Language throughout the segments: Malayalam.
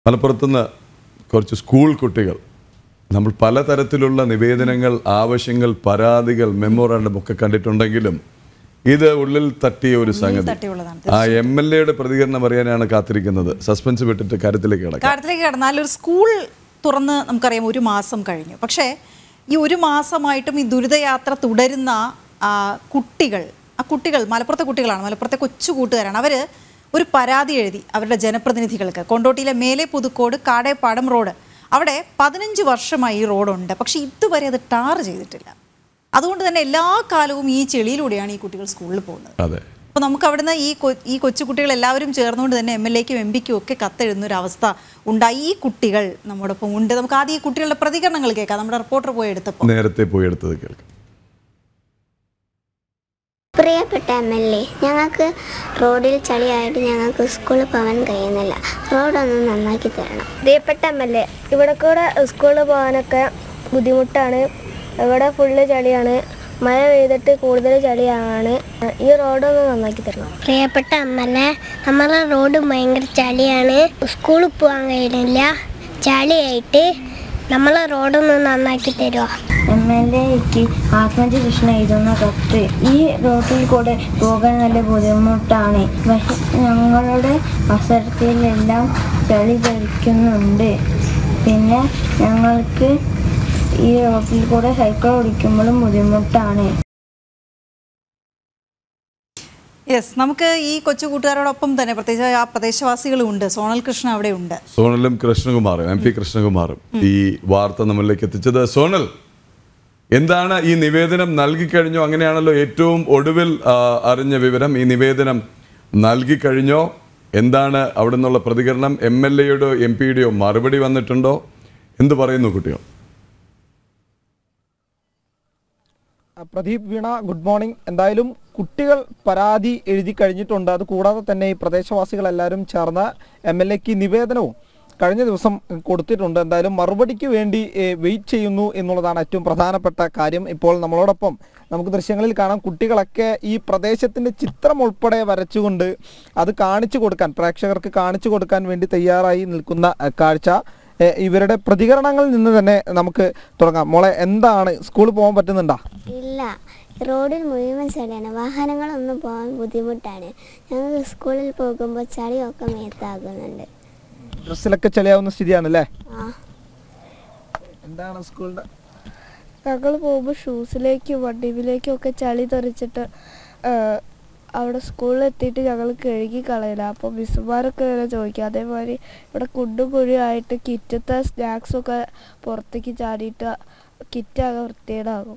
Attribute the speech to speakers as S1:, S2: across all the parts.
S1: മലപ്പുറത്തുനിന്ന് കുറച്ച് സ്കൂൾ കുട്ടികൾ നമ്മൾ പലതരത്തിലുള്ള നിവേദനങ്ങൾ ആവശ്യങ്ങൾ പരാതികൾ മെമ്മോറാണ്ടം ഒക്കെ കണ്ടിട്ടുണ്ടെങ്കിലും ഇത് ഉള്ളിൽ തട്ടിയ ഒരു സംഗതി
S2: തട്ടിയുള്ളതാണ്
S1: ആ എം എൽ എയുടെ പ്രതികരണം അറിയാനാണ് കാത്തിരിക്കുന്നത് സസ്പെൻസ് വിട്ടിട്ട് കാര്യത്തിലേക്ക് കിടക്കാം
S2: കാര്യത്തിലേക്ക് കടന്നാൽ ഒരു സ്കൂൾ തുറന്ന് നമുക്കറിയാം ഒരു മാസം കഴിഞ്ഞു പക്ഷേ ഈ ഒരു മാസമായിട്ടും ഈ ദുരിതയാത്ര തുടരുന്ന ആ, കുട്ടികൾ ആ കുട്ടികൾ മലപ്പുറത്തെ കുട്ടികളാണ് മലപ്പുറത്തെ കൊച്ചു കൂട്ടുകാരാണ് അവർ ഒരു പരാതി എഴുതി അവരുടെ ജനപ്രതിനിധികൾക്ക് കൊണ്ടോട്ടിയിലെ മേലെ പുതുക്കോട് കാടേപ്പാടം റോഡ് അവിടെ പതിനഞ്ച് വർഷമായി ഈ റോഡുണ്ട് പക്ഷേ ഇതുവരെ അത് ടാർ ചെയ്തിട്ടില്ല അതുകൊണ്ട് തന്നെ എല്ലാ കാലവും ഈ ചെളിയിലൂടെയാണ് ഈ കുട്ടികൾ സ്കൂളിൽ പോകുന്നത്
S1: അതെ
S2: അപ്പോൾ നമുക്ക് അവിടുന്ന് ഈ കൊ ഈ കൊച്ചുകുട്ടികൾ എല്ലാവരും ചേർന്നുകൊണ്ട് തന്നെ എം എൽ എക്കും എം പിക്കും ഒക്കെ കത്തെഴുതുന്ന ഒരു അവസ്ഥ ഉണ്ടായി ഈ കുട്ടികൾ നമ്മോടൊപ്പം ഉണ്ട് നമുക്ക് ആദ്യം ഈ കുട്ടികളുടെ പ്രതികരണങ്ങൾ കേൾക്കാം നമ്മുടെ റിപ്പോർട്ടർ പോയി എടുത്തപ്പോൾ
S1: നേരത്തെ പോയി എടുത്തത് കേൾക്കാം
S3: പ്രിയപ്പെട്ട എം എൽ എ ഞങ്ങൾക്ക് റോഡിൽ ചളിയായിട്ട് ഞങ്ങൾക്ക് സ്കൂളിൽ പോകാൻ കഴിയുന്നില്ല റോഡൊന്ന് നന്നാക്കി തരണം
S4: പ്രിയപ്പെട്ട എം എൽ എ ഇവിടെ കൂടെ സ്കൂളിൽ പോകാനൊക്കെ ബുദ്ധിമുട്ടാണ് ഇവിടെ ഫുള്ള് ചളിയാണ് മഴ പെയ്തിട്ട് കൂടുതൽ ചളിയാണ് ഈ റോഡൊന്ന് നന്നാക്കി തരണം
S3: പ്രിയപ്പെട്ട എം എൽ എ നമ്മളെ റോഡ് ഭയങ്കര ചളിയാണ് സ്കൂളിൽ പോകാൻ കഴിയുന്നില്ല ചളിയായിട്ട് നമ്മളെ റോഡൊന്ന് നന്നാക്കി തരുമോ
S4: എം എൽ എക്ക് ആത്മജി കൃഷ്ണ എഴുതുന്ന കത്ത് ഈ റോഡിൽ കൂടെ പോകാൻ നല്ല ബുദ്ധിമുട്ടാണ് പക്ഷെ ഞങ്ങളുടെ അവസരത്തിലെല്ലാം ചളി തെറിക്കുന്നുണ്ട് പിന്നെ ഞങ്ങൾക്ക് ഈ റോഡിൽ കൂടെ സൈക്കിൾ ഓടിക്കുമ്പോഴും ബുദ്ധിമുട്ടാണ്
S2: യെസ് നമുക്ക് ഈ കൊച്ചു കൂട്ടുകാരോടൊപ്പം തന്നെ പ്രത്യേകിച്ച് ആ പ്രദേശവാസികളും ഉണ്ട് സോണൽ കൃഷ്ണ അവിടെ ഉണ്ട്
S1: സോണലും കൃഷ്ണകുമാറും എം പി കൃഷ്ണകുമാറും ഈ വാർത്ത നമ്മളിലേക്ക് എത്തിച്ചത് സോണൽ എന്താണ് ഈ നിവേദനം നൽകിക്കഴിഞ്ഞോ അങ്ങനെയാണല്ലോ ഏറ്റവും ഒടുവിൽ ആ, അറിഞ്ഞ വിവരം ഈ നിവേദനം നൽകിക്കഴിഞ്ഞോ എന്താണ് അവിടെ നിന്നുള്ള പ്രതികരണം എം എൽ എയുടെയോ എം പിയുടെയോ മറുപടി വന്നിട്ടുണ്ടോ എന്ത് പറയുന്നു കുട്ടികൾ
S5: ആ, പ്രദീപ് വീണ ഗുഡ് മോർണിംഗ് എന്തായാലും കുട്ടികൾ പരാതി എഴുതി കഴിഞ്ഞിട്ടുണ്ട് അത് കൂടാതെ തന്നെ ഈ പ്രദേശവാസികളെല്ലാവരും ചേർന്ന് എം എൽ എക്ക് നിവേദനവും കഴിഞ്ഞ ദിവസം കൊടുത്തിട്ടുണ്ട് എന്തായാലും മറുപടിക്ക് വേണ്ടി വെയിറ്റ് ചെയ്യുന്നു എന്നുള്ളതാണ് ഏറ്റവും പ്രധാനപ്പെട്ട കാര്യം ഇപ്പോൾ നമ്മളോടൊപ്പം നമുക്ക് ദൃശ്യങ്ങളിൽ കാണാം കുട്ടികളൊക്കെ ഈ പ്രദേശത്തിൻ്റെ ചിത്രം ഉൾപ്പെടെ വരച്ചുകൊണ്ട് അത് കാണിച്ചു കൊടുക്കാൻ പ്രേക്ഷകർക്ക് കാണിച്ചു കൊടുക്കാൻ വേണ്ടി തയ്യാറായി നിൽക്കുന്ന ആ, കാഴ്ച ഏ, ഇവരുടെ പ്രതികരണങ്ങളിൽ നിന്ന് തന്നെ നമുക്ക് തുടങ്ങാം മോളെ എന്താണ് സ്കൂളിൽ പോകാൻ പറ്റുന്നുണ്ടോ
S3: ഇല്ല റോഡിൽ മുഴുവൻ ചളിയാണ് വാഹനങ്ങളൊന്നും പോകാൻ ബുദ്ധിമുട്ടാണ് ഞങ്ങൾക്ക് സ്കൂളിൽ പോകുമ്പോൾ ചളിയൊക്കെ മേത്താകുന്നുണ്ട്
S5: ഡ്രസ്സിലൊക്കെ ചെളിയാവുന്ന സ്ഥിതിയാണല്ലേ
S3: ആ
S5: എന്താണ് സ്കൂളിന്റെ
S4: ഞങ്ങൾ പോകുമ്പോൾ ഷൂസിലേക്കും വണ്ടിയിലേക്കും ഒക്കെ ചളി തെറിച്ചിട്ട് ആ, അവിടെ സ്കൂളിൽ എത്തിയിട്ട് ഞങ്ങൾ കഴുകി കളയില്ല അപ്പോൾ മിസ്സുമാരൊക്കെ ഇങ്ങനെ ചോദിക്കും അതേമാതിരി ഇവിടെ കുണ്ടും കുഴിയായിട്ട് കിറ്റത്തെ സ്നാക്സൊക്കെ പുറത്തേക്ക് ചാടിയിട്ട് കിറ്റാകെ വൃത്തികേടാകും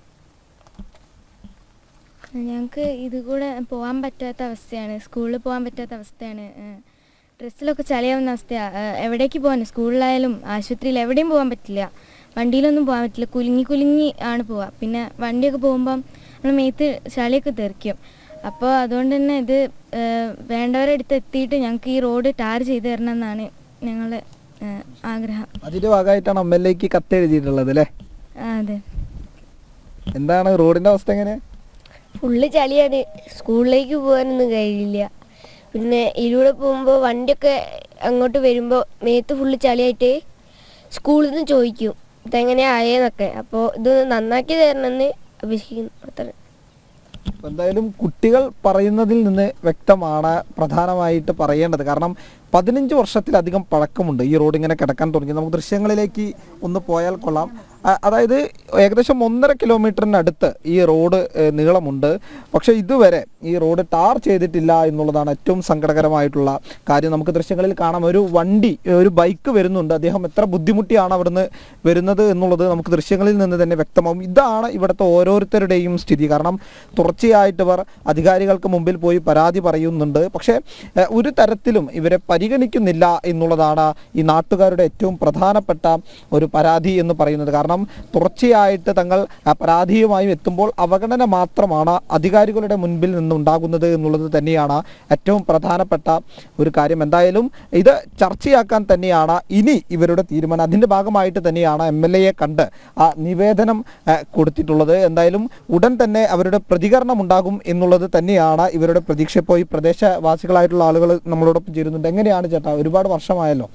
S6: ഞങ്ങൾക്ക് ഇത് കൂടെ പോകാൻ പറ്റാത്ത അവസ്ഥയാണ് സ്കൂളിൽ പോകാൻ പറ്റാത്ത അവസ്ഥയാണ് ഏഹ് ഡ്രസ്സിലൊക്കെ ചളിയാവുന്ന അവസ്ഥയാണ് എവിടേക്ക് പോകാൻ സ്കൂളിലായാലും ആശുപത്രിയിൽ എവിടെയും പോകാൻ പറ്റില്ല വണ്ടിയിലൊന്നും പോകാൻ പറ്റില്ല കുലുങ്ങി കുലുങ്ങി ആണ് പോവുക പിന്നെ വണ്ടിയൊക്കെ പോകുമ്പം നമ്മൾ മേത്ത് ചളിയൊക്കെ തെറിക്കും അപ്പോൾ അതുകൊണ്ട് തന്നെ ഇത് ഏഹ് വേണ്ടവരടുത്ത് എത്തിയിട്ട് ഞങ്ങൾക്ക് ഈ റോഡ് ടാർ ചെയ്ത് തരണം എന്നാണ് ഞങ്ങൾ ആഗ്രഹം
S5: അതിന്റെ ഭാഗമായിട്ടാണ് എം എൽ എക്ക് കത്ത് എഴുതിയിട്ടുള്ളത് അല്ലേ
S6: ആ, അതെ
S5: എന്താണ് റോഡിന്റെ അവസ്ഥ എങ്ങനെ
S4: ഫുള്ള് ചളിയാണ് സ്കൂളിലേക്ക് പോകാനൊന്നും കഴിയില്ല പിന്നെ ഇതിലൂടെ പോകുമ്പോൾ വണ്ടിയൊക്കെ അങ്ങോട്ട് വരുമ്പോൾ മേത്ത് ഫുള്ള് ചളിയായിട്ട് സ്കൂളിൽ നിന്ന് ചോദിക്കും ഇതെങ്ങനെയാ ആയേന്നൊക്കെ അപ്പോൾ ഇത് നന്നാക്കി തരണമെന്ന് അപേക്ഷിക്കുന്നു അത്ര
S5: അപ്പൊ എന്തായാലും കുട്ടികൾ പറയുന്നതിൽ നിന്ന് വ്യക്തമാണ് പ്രധാനമായിട്ട് പറയേണ്ടത് കാരണം പതിനഞ്ച് വർഷത്തിലധികം പഴക്കമുണ്ട് ഈ റോഡ് ഇങ്ങനെ കിടക്കാൻ തുടങ്ങി നമുക്ക് ദൃശ്യങ്ങളിലേക്ക് ഒന്ന് പോയാൽ കൊള്ളാം അ- അതായത് ഏകദേശം ഒന്നര കിലോമീറ്ററിനടുത്ത് ഈ റോഡ് ഏഹ്, നീളമുണ്ട് പക്ഷേ ഇതുവരെ ഈ റോഡ് ടാർ ചെയ്തിട്ടില്ല എന്നുള്ളതാണ് ഏറ്റവും സങ്കടകരമായിട്ടുള്ള കാര്യം നമുക്ക് ദൃശ്യങ്ങളിൽ കാണാം ഒരു വണ്ടി ഒരു ബൈക്ക് വരുന്നുണ്ട് അദ്ദേഹം എത്ര ബുദ്ധിമുട്ടിയാണ് അവിടുന്ന് വരുന്നത് എന്നുള്ളത് നമുക്ക് ദൃശ്യങ്ങളിൽ നിന്ന് തന്നെ വ്യക്തമാവും ഇതാണ് ഇവിടുത്തെ ഓരോരുത്തരുടെയും സ്ഥിതി കാരണം തുടർച്ചയായിട്ട് ഇവർ അധികാരികൾക്ക് മുമ്പിൽ പോയി പരാതി പറയുന്നുണ്ട് പക്ഷേ ഏഹ്, ഒരു തരത്തിലും ഇവരെ പരിഗണിക്കുന്നില്ല എന്നുള്ളതാണ് ഈ നാട്ടുകാരുടെ ഏറ്റവും പ്രധാനപ്പെട്ട ഒരു പരാതി എന്ന് പറയുന്നത് കാരണം തുടർച്ചയായിട്ട് തങ്ങൾ ആ, പരാതിയുമായി എത്തുമ്പോൾ അവഗണന മാത്രമാണ് അധികാരികളുടെ മുൻപിൽ നിന്നുണ്ടാകുന്നത് എന്നുള്ളത് തന്നെയാണ് ഏറ്റവും പ്രധാനപ്പെട്ട ഒരു കാര്യം എന്തായാലും ഇത് ചർച്ചയാക്കാൻ തന്നെയാണ് ഇനി ഇവരുടെ തീരുമാനം അതിൻ്റെ ഭാഗമായിട്ട് തന്നെയാണ് എം എൽ എയെ കണ്ട് ആ നിവേദനം ആ, കൊടുത്തിട്ടുള്ളത് എന്തായാലും ഉടൻ തന്നെ അവരുടെ പ്രതികരണം ഉണ്ടാകും എന്നുള്ളത് തന്നെയാണ് ഇവരുടെ പ്രതീക്ഷ ഇപ്പോൾ ഈ പ്രദേശവാസികളായിട്ടുള്ള ആളുകൾ നമ്മളോടൊപ്പം ചേരുന്നുണ്ട് എങ്ങനെയാണ് ചേട്ടാ ഒരുപാട് വർഷമായല്ലോ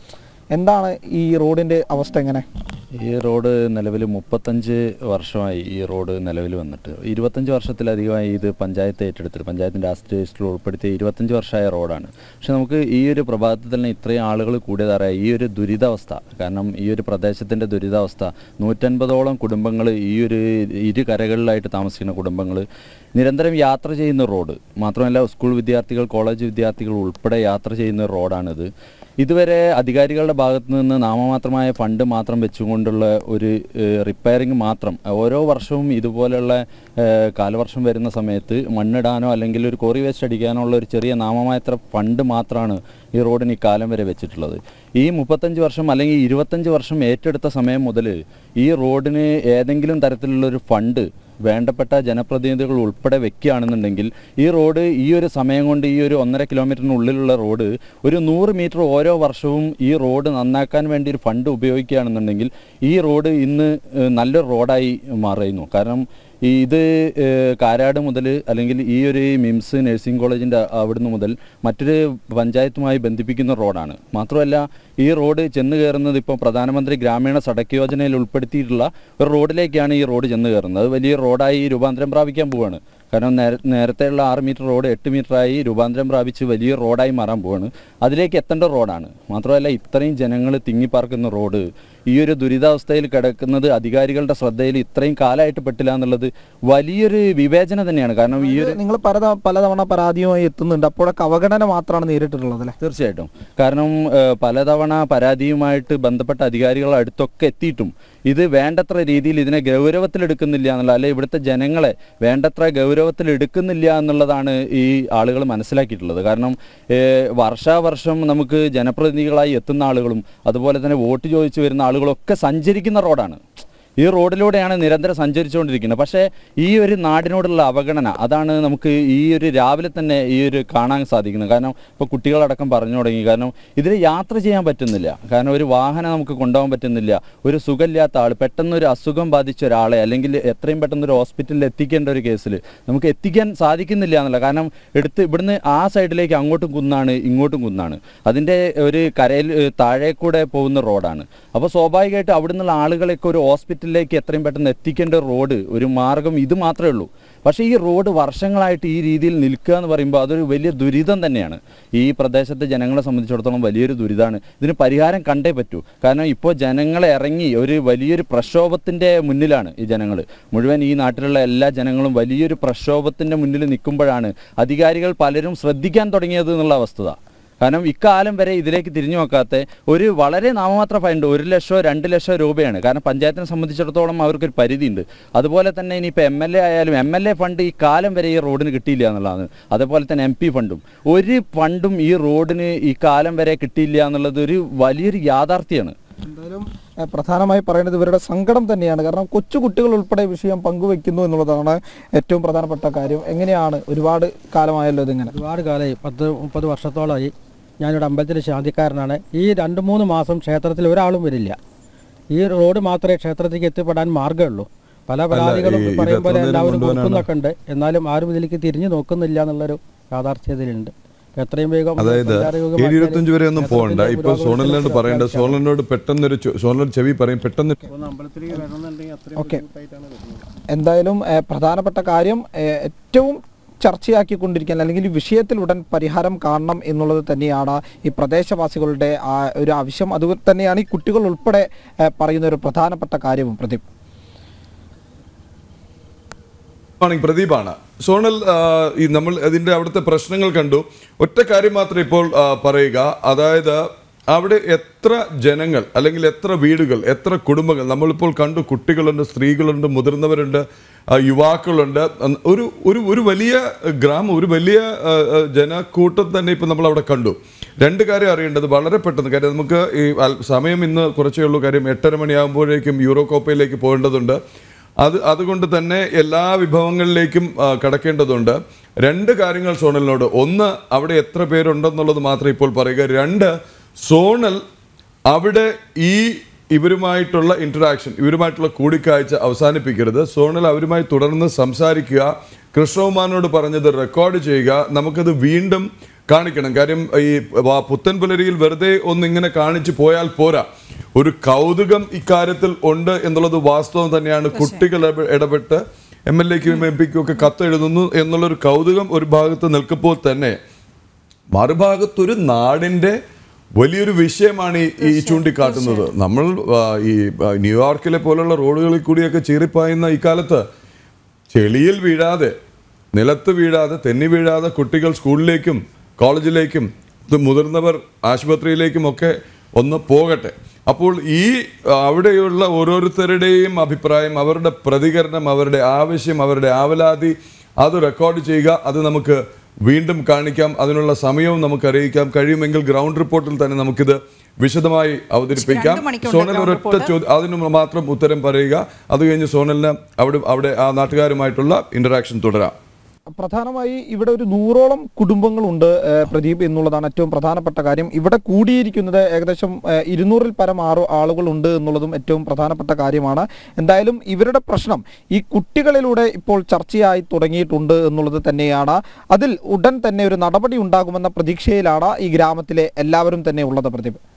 S5: എന്താണ് ഈ റോഡിന്റെ അവസ്ഥ എങ്ങനെ
S7: ഈ റോഡ് നിലവിൽ മുപ്പത്തഞ്ച് വർഷമായി ഈ റോഡ് നിലവിൽ വന്നിട്ട് ഇരുപത്തഞ്ച് വർഷത്തിലധികമായി ഇത് പഞ്ചായത്ത് ഏറ്റെടുത്തിട്ട് പഞ്ചായത്തിൻ്റെ ആസ്തി ലിസ്റ്റിൽ ഉൾപ്പെടുത്തിയ ഇരുപത്തഞ്ച് വർഷമായ റോഡാണ് പക്ഷെ നമുക്ക് ഈ ഒരു പ്രഭാതത്തിൽ തന്നെ ഇത്രയും ആളുകൾ കൂടിയതറിയാം ഈ ഒരു ദുരിതാവസ്ഥ കാരണം ഈ ഒരു പ്രദേശത്തിൻ്റെ ദുരിതാവസ്ഥ നൂറ്റൻപതോളം കുടുംബങ്ങൾ ഈ ഒരു ഇരു കരകളിലായിട്ട് താമസിക്കുന്ന കുടുംബങ്ങൾ നിരന്തരം യാത്ര ചെയ്യുന്ന റോഡ് മാത്രമല്ല സ്കൂൾ വിദ്യാർത്ഥികൾ കോളേജ് വിദ്യാർത്ഥികൾ ഉൾപ്പെടെ യാത്ര ചെയ്യുന്ന റോഡാണിത് ഇതുവരെ അധികാരികളുടെ ഭാഗത്തു നിന്ന് നാമമാത്രമായ ഫണ്ട് മാത്രം വെച്ചുകൊണ്ടുള്ള ഒരു റിപ്പയറിംഗ് മാത്രം ഓരോ വർഷവും ഇതുപോലെയുള്ള ഏഹ്, കാലവർഷം വരുന്ന സമയത്ത് മണ്ണിടാനോ അല്ലെങ്കിൽ ഒരു കോറി വേസ്റ്റ് അടിക്കാനോ ഉള്ള ഒരു ചെറിയ നാമമാത്ര ഫണ്ട് മാത്രമാണ് ഈ റോഡിന് ഈ കാലം വരെ വെച്ചിട്ടുള്ളത് ഈ മുപ്പത്തഞ്ച് വർഷം അല്ലെങ്കിൽ ഇരുപത്തഞ്ച് വർഷം ഏറ്റെടുത്ത സമയം മുതൽ ഈ റോഡിന് ഏതെങ്കിലും തരത്തിലുള്ള ഒരു ഫണ്ട് വേണ്ടപ്പെട്ട ജനപ്രതിനിധികൾ ഉൾപ്പെടെ വെക്കുകയാണെന്നുണ്ടെങ്കിൽ ഈ റോഡ് ഈ ഒരു സമയം കൊണ്ട് ഈ ഒരു ഒന്നര കിലോമീറ്ററിനുള്ളിലുള്ള റോഡ് ഒരു നൂറ് മീറ്റർ ഓരോ വർഷവും ഈ റോഡ് നന്നാക്കാൻ വേണ്ടി ഒരു ഫണ്ട് ഉപയോഗിക്കുകയാണെന്നുണ്ടെങ്കിൽ ഈ റോഡ് ഇന്ന് ഏഹ്, നല്ലൊരു റോഡായി മാറുന്നു കാരണം ഈ ഇത് ഏഹ്, കാരാട് മുതൽ അല്ലെങ്കിൽ ഈ ഒരു മിംസ് നഴ്സിംഗ് കോളേജിൻ്റെ അവിടുന്ന് മുതൽ മറ്റൊരു പഞ്ചായത്തുമായി ബന്ധിപ്പിക്കുന്ന റോഡാണ് മാത്രമല്ല ഈ റോഡ് ചെന്ന് കയറുന്നത് ഇപ്പോൾ പ്രധാനമന്ത്രി ഗ്രാമീണ സടക്ക് യോജനയിൽ ഉൾപ്പെടുത്തിയിട്ടുള്ള ഒരു റോഡിലേക്കാണ് ഈ റോഡ് ചെന്ന് കയറുന്നത് അത് വലിയ റോഡായി രൂപാന്തരം പ്രാപിക്കാൻ പോവുകയാണ് കാരണം നേര നേരത്തെയുള്ള ആറ് മീറ്റർ റോഡ് എട്ട് മീറ്ററായി രൂപാന്തരം പ്രാപിച്ച് വലിയ റോഡായി മാറാൻ പോവാണ് അതിലേക്ക് എത്തേണ്ട റോഡാണ് മാത്രമല്ല ഇത്രയും ജനങ്ങൾ തിങ്ങിപ്പാർക്കുന്ന റോഡ് ഈ ഒരു ദുരിതാവസ്ഥയിൽ കിടക്കുന്നത് അധികാരികളുടെ ശ്രദ്ധയിൽ ഇത്രയും കാലമായിട്ട് പെട്ടില്ല എന്നുള്ളത് വലിയൊരു വിവേചന തന്നെയാണ് കാരണം ഈ ഒരു
S5: നിങ്ങൾ പല പലതവണ പരാതിയുമായി എത്തുന്നുണ്ട് അപ്പോഴൊക്കെ അവഗണന മാത്രമാണ് നേരിട്ടിട്ടുള്ളത് അല്ലേ
S7: തീർച്ചയായിട്ടും കാരണം ഏഹ്, പലതവണ പരാതിയുമായിട്ട് ബന്ധപ്പെട്ട അധികാരികൾ അടുത്തൊക്കെ എത്തിയിട്ടും ഇത് വേണ്ടത്ര രീതിയിൽ ഇതിനെ ഗൗരവത്തിലെടുക്കുന്നില്ല എന്നുള്ള അല്ലെ ഇവിടുത്തെ ജനങ്ങളെ വേണ്ടത്ര ഗൗരവത്തിൽ എടുക്കുന്നില്ല എന്നുള്ളതാണ് ഈ ആളുകൾ മനസ്സിലാക്കിയിട്ടുള്ളത് കാരണം ഏഹ്, വർഷാവർഷം നമുക്ക് ജനപ്രതിനിധികളായി എത്തുന്ന ആളുകളും അതുപോലെ തന്നെ വോട്ട് ചോദിച്ചു വരുന്ന ആളുകളൊക്കെ സഞ്ചരിക്കുന്ന റോഡാണ് ഈ റോഡിലൂടെയാണ് നിരന്തരം സഞ്ചരിച്ചുകൊണ്ടിരിക്കുന്നത് പക്ഷേ ഈ ഒരു നാടിനോടുള്ള അവഗണന അതാണ് നമുക്ക് ഈ ഒരു രാവിലെ തന്നെ ഈ ഒരു കാണാൻ സാധിക്കുന്നത് കാരണം ഇപ്പോൾ കുട്ടികളടക്കം പറഞ്ഞു തുടങ്ങി കാരണം ഇതിൽ യാത്ര ചെയ്യാൻ പറ്റുന്നില്ല കാരണം ഒരു വാഹനം നമുക്ക് കൊണ്ടുപോകാൻ പറ്റുന്നില്ല ഒരു സുഖമില്ലാത്ത ആൾ പെട്ടെന്ന് ഒരു അസുഖം ബാധിച്ച ഒരാളെ അല്ലെങ്കിൽ എത്രയും പെട്ടെന്ന് ഒരു ഹോസ്പിറ്റലിൽ എത്തിക്കേണ്ട ഒരു കേസിൽ നമുക്ക് എത്തിക്കാൻ സാധിക്കുന്നില്ല എന്നുള്ള കാരണം എടുത്ത് ഇവിടുന്ന് ആ സൈഡിലേക്ക് അങ്ങോട്ടും കുന്നാണ് ഇങ്ങോട്ടും കുന്നാണ് അതിൻ്റെ ഒരു കരയിൽ ഏഹ്, താഴെ കൂടെ പോകുന്ന റോഡാണ് അപ്പോൾ സ്വാഭാവികമായിട്ട് അവിടെ നിന്നുള്ള ആളുകളെയൊക്കെ ഒരു ഹോസ്പിറ്റലിലേക്ക് എത്രയും പെട്ടെന്ന് എത്തിക്കേണ്ട റോഡ് ഒരു മാർഗം ഇത് മാത്രമേ ഉള്ളൂ പക്ഷേ ഈ റോഡ് വർഷങ്ങളായിട്ട് ഈ രീതിയിൽ നിൽക്കുക എന്ന് പറയുമ്പോൾ അതൊരു വലിയ ദുരിതം തന്നെയാണ് ഈ പ്രദേശത്തെ ജനങ്ങളെ സംബന്ധിച്ചിടത്തോളം വലിയൊരു ദുരിതമാണ് ഇതിന് പരിഹാരം കണ്ടേ പറ്റൂ കാരണം ഇപ്പോൾ ജനങ്ങളെ ഇറങ്ങി ഒരു വലിയൊരു പ്രക്ഷോഭത്തിൻ്റെ മുന്നിലാണ് ഈ ജനങ്ങൾ മുഴുവൻ ഈ നാട്ടിലുള്ള എല്ലാ ജനങ്ങളും വലിയൊരു പ്രക്ഷോഭത്തിൻ്റെ മുന്നിൽ നിൽക്കുമ്പോഴാണ് അധികാരികൾ പലരും ശ്രദ്ധിക്കാൻ തുടങ്ങിയത് എന്നുള്ള വസ്തുത കാരണം ഇക്കാലം വരെ ഇതിലേക്ക് തിരിഞ്ഞു നോക്കാത്ത ഒരു വളരെ നാമമാത്ര ഫണ്ട് ഒരു ലക്ഷമോ രണ്ട് ലക്ഷമോ രൂപയാണ് കാരണം പഞ്ചായത്തിനെ സംബന്ധിച്ചിടത്തോളം അവർക്കൊരു പരിധിയുണ്ട് അതുപോലെ തന്നെ ഇനിയിപ്പോൾ എം എൽ എ ആയാലും എം എൽ എ ഫണ്ട് ഈ കാലം വരെ ഈ റോഡിന് കിട്ടിയില്ല എന്നുള്ളതാണ് അതേപോലെ തന്നെ എം പി ഫണ്ടും ഒരു ഫണ്ടും ഈ റോഡിന് ഈ കാലം വരെ കിട്ടിയില്ല എന്നുള്ളത് ഒരു വലിയൊരു യാഥാർത്ഥ്യമാണ്
S5: എന്തായാലും ഏഹ്, പ്രധാനമായി പറയുന്നത് ഇവരുടെ സങ്കടം തന്നെയാണ് കാരണം കൊച്ചു കുട്ടികൾ ഉൾപ്പെടെ വിഷയം പങ്കുവെക്കുന്നു എന്നുള്ളതാണ് ഏറ്റവും പ്രധാനപ്പെട്ട കാര്യം എങ്ങനെയാണ് ഒരുപാട് കാലമായല്ലോ ഇതിങ്ങനെ
S8: ഒരുപാട് കാലമായി പത്ത് മുപ്പത് വർഷത്തോളമായി ഞാനിവിടെ അമ്പലത്തിലെ ശാന്തിക്കാരനാണ് ഈ രണ്ട് മൂന്ന് മാസം ക്ഷേത്രത്തിൽ ഒരാളും വരില്ല ഈ റോഡ് മാത്രമേ ക്ഷേത്രത്തിലേക്ക് എത്തിപ്പെടാൻ മാർഗ്ഗമുള്ളൂ പല പരാതികളും
S1: ഈ- ഇത്
S8: പറയും പോലെ
S1: എത്ര നേരം
S8: എല്ലാവരും
S1: കൊണ്ടുപോകാനാണ്?
S8: കൊടുക്കുന്നൊക്കെ ഉണ്ട് എന്നാലും ആരും ഇതിലേക്ക് തിരിഞ്ഞു നോക്കുന്നില്ല എന്നുള്ളൊരു യാഥാർത്ഥ്യതയിലുണ്ട് അപ്പൊ എത്രയും വേഗം
S1: അതായത്
S8: സഞ്ചാരയോഗ്യമാക്കിയാൽ
S1: ഏഴ് ഇരുപത്തഞ്ച് വരെ ഒന്നും
S8: ക്ഷേത്രത്തിന്റെ
S1: പോകണ്ട ഇപ്പൊ
S8: പുരോഗമനത്തിലേക്ക്
S1: സോണലിനോട് പറയേണ്ട
S8: വ്യാപിക്കാം.
S1: സോണലിനോട് പെട്ടെന്നൊരു ചോ- സോണലിനോട് ചെവി പറയും പെട്ടെന്ന്
S8: അമ്പലത്തിലേക്ക് വരണമെന്നുണ്ടെങ്കിൽ അത്രയും
S5: ഓക്കെ.
S8: ബുദ്ധിമുട്ടായിട്ടാണ് വരുന്നത്.
S5: എന്തായാലും ഏഹ്, പ്രധാനപ്പെട്ട കാര്യം ഏഹ്, ഏറ്റവും ചർച്ചയാക്കിക്കൊണ്ടിരിക്കാൻ അല്ലെങ്കിൽ ഈ വിഷയത്തിൽ ഉടൻ പരിഹാരം കാണണം എന്നുള്ളത് തന്നെയാണ് ഈ പ്രദേശവാസികളുടെ ആ ഒരു ആവശ്യം അതുപോലെ തന്നെയാണ് ഈ കുട്ടികൾ ഉൾപ്പെടെ ഏഹ്, പറയുന്ന ഒരു പ്രധാനപ്പെട്ട കാര്യവും പ്രദീപ്
S1: ആണെങ്കിൽ പ്രദീപാണ് സോണൽ ആ, ഈ നമ്മൾ അതിന്റെ അവിടുത്തെ പ്രശ്നങ്ങൾ കണ്ടു ഒറ്റ കാര്യം മാത്രം ഇപ്പോൾ ആ, പറയുക അതായത് അവിടെ എത്ര ജനങ്ങൾ അല്ലെങ്കിൽ എത്ര വീടുകൾ എത്ര കുടുംബങ്ങൾ നമ്മളിപ്പോൾ കണ്ടു കുട്ടികളുണ്ട് സ്ത്രീകളുണ്ട് മുതിർന്നവരുണ്ട് ആ, യുവാക്കളുണ്ട് അന്ന് ഒരു ഒരു ഒരു വലിയ ഗ്രാമം ഒരു വലിയ ആ, ആ, ജനക്കൂട്ടം തന്നെ ഇപ്പം നമ്മൾ അവിടെ കണ്ടു രണ്ട് കാര്യം അറിയേണ്ടത് വളരെ പെട്ടെന്ന് കാര്യം നമുക്ക് ഈ അൽ- സമയം ഇന്ന് കുറച്ചേ ഉള്ളൂ കാര്യം എട്ടര മണിയാകുമ്പോഴേക്കും യൂറോ കോപ്പയിലേക്ക് പോകേണ്ടതുണ്ട് അത് അതുകൊണ്ട് തന്നെ എല്ലാ വിഭവങ്ങളിലേക്കും ആ, കടക്കേണ്ടതുണ്ട് രണ്ട് കാര്യങ്ങൾ സോണലിനോട് ഒന്ന് അവിടെ എത്ര പേരുണ്ടെന്നുള്ളത് മാത്രം ഇപ്പോൾ പറയുക രണ്ട് സോണൽ അവിടെ ഈ ഇവരുമായിട്ടുള്ള ഇന്ററാക്ഷൻ ഇവരുമായിട്ടുള്ള കൂടിക്കാഴ്ച അവസാനിപ്പിക്കരുത് സോണൽ അവരുമായി തുടർന്ന് സംസാരിക്കുക കൃഷ്ണകുമാറിനോട് പറഞ്ഞത് റെക്കോർഡ് ചെയ്യുക നമുക്കത് വീണ്ടും കാണിക്കണം കാര്യം ഈ വ- പുത്തൻ പുലരിയിൽ വെറുതെ ഒന്ന് ഇങ്ങനെ കാണിച്ചു പോയാൽ പോരാ ഒരു കൗതുകം ഇക്കാര്യത്തിൽ ഉണ്ട് എന്നുള്ളത് വാസ്തവം തന്നെയാണ് കുട്ടികൾ ഇടപെ- ഇടപെട്ട് എം എൽ എക്കും എം പിക്കും ഒക്കെ കത്തെഴുതുന്നു എന്നുള്ളൊരു കൗതുകം ഒരു ഭാഗത്ത് നിൽക്കുമ്പോൾ തന്നെ മറുഭാഗത്തൊരു നാടിന്റെ വലിയൊരു വിഷയമാണ് ഈ- ഈ ചൂണ്ടിക്കാട്ടുന്നത് നമ്മൾ ആ, ഈ ആ, ന്യൂയോർക്കിലെ പോലുള്ള റോഡുകളിൽ കൂടിയൊക്കെ ചീറിപ്പായുന്ന ഇക്കാലത്ത് ചെളിയിൽ വീഴാതെ നിലത്ത് വീഴാതെ തെന്നി വീഴാതെ കുട്ടികൾ സ്കൂളിലേക്കും കോളേജിലേക്കും ഇത് മുതിർന്നവർ ആശുപത്രിയിലേക്കും ഒക്കെ ഒന്ന് പോകട്ടെ അപ്പോൾ ഈ ആ, അവിടെയുള്ള ഓരോരുത്തരുടെയും അഭിപ്രായം അവരുടെ പ്രതികരണം അവരുടെ ആവശ്യം അവരുടെ ആവലാതി അത് റെക്കോർഡ് ചെയ്യുക അത് നമുക്ക് വീണ്ടും കാണിക്കാം അതിനുള്ള സമയവും നമുക്ക് അറിയിക്കാം കഴിയുമെങ്കിൽ ഗ്രൗണ്ട് റിപ്പോർട്ടിൽ തന്നെ നമുക്കിത് വിശദമായി അവതരിപ്പിക്കാം
S2: രണ്ട് മണിക്കൂറുണ്ട്
S1: സോണൽ
S2: ground
S1: ഒരൊറ്റ
S2: report.
S1: ചോദ്യം അതിന് മാത്രം ഉത്തരം പറയുക അത് കഴിഞ്ഞ് സോണലിന് അവിടെ അവിടെ ആ നാട്ടുകാരുമായിട്ടുള്ള ഇന്ററാക്ഷൻ തുടരാം
S5: പ്രധാനമായി ഇവിടെ ഒരു നൂറോളം കുടുംബങ്ങളുണ്ട് ഏഹ്, പ്രദീപ് എന്നുള്ളതാണ് ഏറ്റവും പ്രധാനപ്പെട്ട കാര്യം ഇവിടെ കൂടിയിരിക്കുന്നത് ഏകദേശം ഏഹ്, ഇരുന്നൂറിൽ പരം ആറു ആളുകളുണ്ട് എന്നുള്ളതും ഏറ്റവും പ്രധാനപ്പെട്ട കാര്യമാണ് എന്തായാലും ഇവരുടെ പ്രശ്നം ഈ കുട്ടികളിലൂടെ ഇപ്പോൾ ചർച്ചയായി തുടങ്ങിയിട്ടുണ്ട് എന്നുള്ളത് തന്നെയാണ് അതിൽ ഉടൻ തന്നെ ഒരു നടപടി ഉണ്ടാകുമെന്ന പ്രതീക്ഷയിലാണ് ഈ ഗ്രാമത്തിലെ എല്ലാവരും തന്നെ ഉള്ളത് പ്രദീപ്